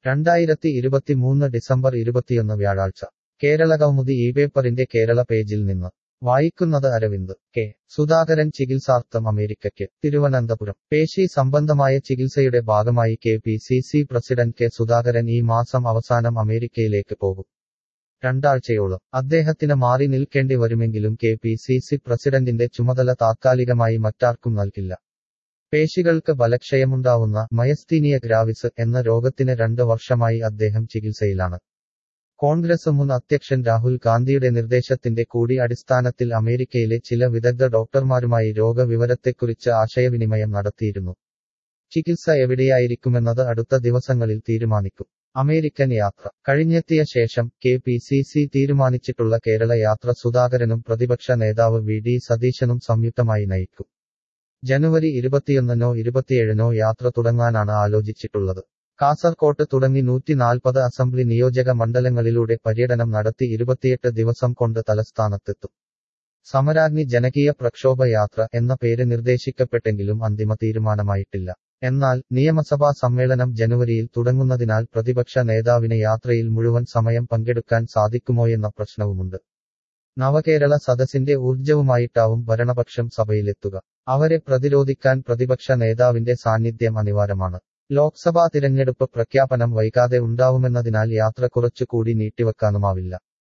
രണ്ടായിരത്തി ഇരുപത്തിമൂന്ന് ഡിസംബർ ഇരുപത്തിയൊന്ന് വ്യാഴാഴ്ച കേരള കൗമുദി ഈ പേപ്പറിന്റെ കേരള പേജിൽ നിന്ന് വായിക്കുന്നത് അരവിന്ദ് കെ സുധാകരൻ ചികിത്സാർത്ഥം അമേരിക്കയ്ക്ക് തിരുവനന്തപുരം പേശി സംബന്ധമായ ചികിത്സയുടെ ഭാഗമായി K P C C president K Sudhakaran ഈ മാസം അവസാനം അമേരിക്കയിലേക്ക് പോകും രണ്ടാഴ്ചയോളം അദ്ദേഹത്തിന് മാറി നിൽക്കേണ്ടി വരുമെങ്കിലും കെ പി സി സി പ്രസിഡന്റിന്റെ ചുമതല താത്കാലികമായി മറ്റാർക്കും നൽകില്ല പേശികൾക്ക് ബലക്ഷയമുണ്ടാവുന്ന മയസ്തീനിയ ഗ്രാവിസ് എന്ന രോഗത്തിന് രണ്ട് വർഷമായി അദ്ദേഹം ചികിത്സയിലാണ് കോൺഗ്രസ് മുൻ അധ്യക്ഷൻ രാഹുൽ ഗാന്ധിയുടെ നിർദ്ദേശത്തിന്റെ കൂടി അടിസ്ഥാനത്തിൽ അമേരിക്കയിലെ ചില വിദഗ്ധ ഡോക്ടർമാരുമായി രോഗവിവരത്തെക്കുറിച്ച് ആശയവിനിമയം നടത്തിയിരുന്നു ചികിത്സ എവിടെയായിരിക്കുമെന്നത് അടുത്ത ദിവസങ്ങളിൽ തീരുമാനിക്കും അമേരിക്കൻ യാത്ര കഴിഞ്ഞെത്തിയ ശേഷം കെ പി സി സി തീരുമാനിച്ചിട്ടുള്ള കേരള യാത്ര സുധാകരനും പ്രതിപക്ഷ നേതാവ് വി ഡി സതീശനും സംയുക്തമായി നയിക്കും ജനുവരി ഇരുപത്തിയൊന്നിനോ ഇരുപത്തിയേഴിനോ യാത്ര തുടങ്ങാനാണ് ആലോചിച്ചിട്ടുള്ളത് കാസർകോട്ട് തുടങ്ങി നൂറ്റിനാൽപ്പത് അസംബ്ലി നിയോജക മണ്ഡലങ്ങളിലൂടെ പര്യടനം നടത്തി ഇരുപത്തിയെട്ട് ദിവസം കൊണ്ട് തലസ്ഥാനത്തെത്തും സമരാഗ്നി ജനകീയ പ്രക്ഷോഭ യാത്ര എന്ന പേര് നിർദ്ദേശിക്കപ്പെട്ടെങ്കിലും അന്തിമ തീരുമാനമായിട്ടില്ല എന്നാൽ നിയമസഭാ സമ്മേളനം ജനുവരിയിൽ തുടങ്ങുന്നതിനാൽ പ്രതിപക്ഷ നേതാവിന് യാത്രയിൽ മുഴുവൻ സമയം പങ്കെടുക്കാൻ സാധിക്കുമോയെന്ന പ്രശ്നവുമുണ്ട് നവകേരള സദസ്സിന്റെ ഊർജവുമായിട്ടാവും ഭരണപക്ഷം സഭയിലെത്തുക അവരെ പ്രതിരോധിക്കാൻ പ്രതിപക്ഷ നേതാവിന്റെ സാന്നിധ്യം അനിവാര്യമാണ് ലോക്സഭാ തിരഞ്ഞെടുപ്പ് പ്രഖ്യാപനം വൈകാതെ ഉണ്ടാവുമെന്നതിനാൽ യാത്ര കുറച്ചുകൂടി നീട്ടിവെക്കാനുമാവില്ല